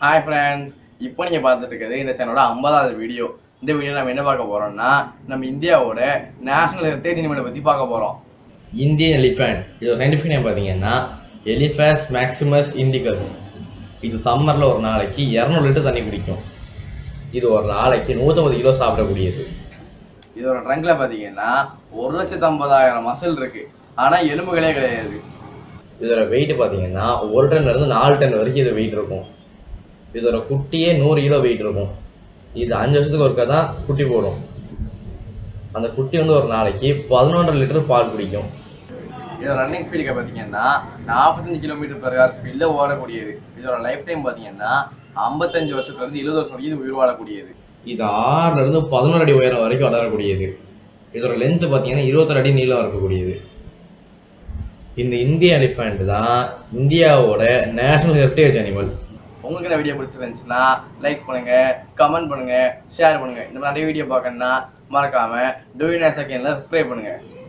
hi friends இப்போ நீங்க பார்த்துட்டு இருக்கிறது இந்த சேனலோட ஐம்பதாவது வீடியோ இந்த வீடியோ நம்ம என்ன பார்க்க போறோம்னா நம்ம இந்தியாவோட நேஷனல் ஹெரிட்டேஜ் அனிமலை பத்தி பார்க்க போறோம் இந்தியன் எலிஃபென்ட் இது சயின்டிஃபிக் நேம் பார்த்தீங்கன்னா எலிஃபேஸ் மேக்சிமஸ் இண்டிகஸ் இது சம்மரில் ஒரு நாளைக்கு இரநூறு லிட்டர் தண்ணி குடிக்கும் இது ஒரு நாளைக்கு நூற்றம்பது கிலோ சாப்பிடக்கூடியது இதோட ட்ரங்க்ல பார்த்தீங்கன்னா ஒரு லட்சத்து ஐம்பதாயிரம் மசில் இருக்கு ஆனா எலும்புகளே கிடையாது இதோட வெயிட் பார்த்தீங்கன்னா ஒரு டன் இருந்து நாலு டன் வரைக்கும் இது வெயிட் இருக்கும் இதோட குட்டியே நூறு கிலோ வெயிட் இருக்கும் இது அஞ்சு வருஷத்துக்கு ஒருக்கா தான் குட்டி போடும் அந்த குட்டி வந்து ஒரு நாளைக்கு பதினொன்றரை லிட்டர் பால் குடிக்கும் இதோட ரன்னிங் ஸ்பீடு பார்த்தீங்கன்னா நாற்பத்தஞ்சு கிலோமீட்டர் பெர் ஹவர் ஸ்பீடில் ஓடக்கூடியது இதோட லைஃப் டைம் பார்த்தீங்கன்னா ஐம்பத்தஞ்சு வருஷத்துல இருந்து இருபது வருஷம் வரைக்கும் இது உயிர் வாழக்கூடியது இது ஆறுல இருந்து பதினோரு அடி உயரம் வரைக்கும் வளரக்கூடியது இதோட லென்த் பார்த்தீங்கன்னா இருபத்தொரு அடி நீளம் இருக்கக்கூடியது இந்த இந்திய எலிஃபென்ட் தான் இந்தியாவோட நேஷனல் ஹெரிட்டேஜ் அனிமல் உங்களுக்கு இந்த வீடியோ பிடிச்சிருந்துச்சுன்னா லைக் பண்ணுங்க கமெண்ட் பண்ணுங்க ஷேர் பண்ணுங்க இந்த மாதிரி நிறைய வீடியோ பார்க்கணும்னா மறக்காம டூ இன் செகண்ட்ல சப்ஸ்கிரைப் பண்ணுங்க